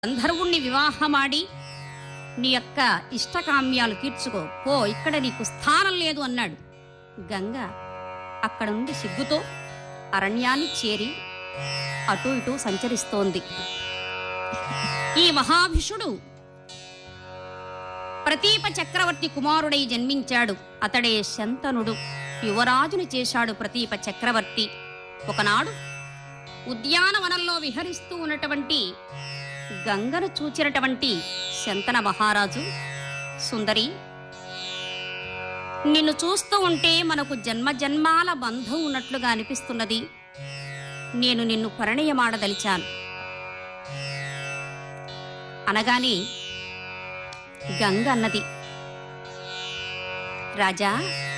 గంధర్వుణ్ణి వివాహమాడి నీ యొక్క ఇష్టకామ్యాలు తీర్చుకో పో ఇక్కడ నీకు స్థానం లేదు అన్నాడు గంగ అక్కడ నుండి సిగ్గుతో అరణ్యాన్ని చేరి అటు ఇటు సంచరిస్తోంది ఈ మహాభిషుడు ప్రతీప చక్రవర్తి కుమారుడై జన్మించాడు అతడే శంతనుడు యువరాజుని చేశాడు ప్రతీప చక్రవర్తి ఒకనాడు ఉద్యానవనంలో విహరిస్తూ ఉన్నటువంటి గంగను చూచినటువంటి శంతన మహారాజు సుందరి నిన్ను చూస్తూ ఉంటే మనకు జన్మ జన్మాల బంధం ఉన్నట్లుగా అనిపిస్తున్నది నేను నిన్ను పరిణయమాడదలిచాను అనగానే గంగ అన్నది రాజా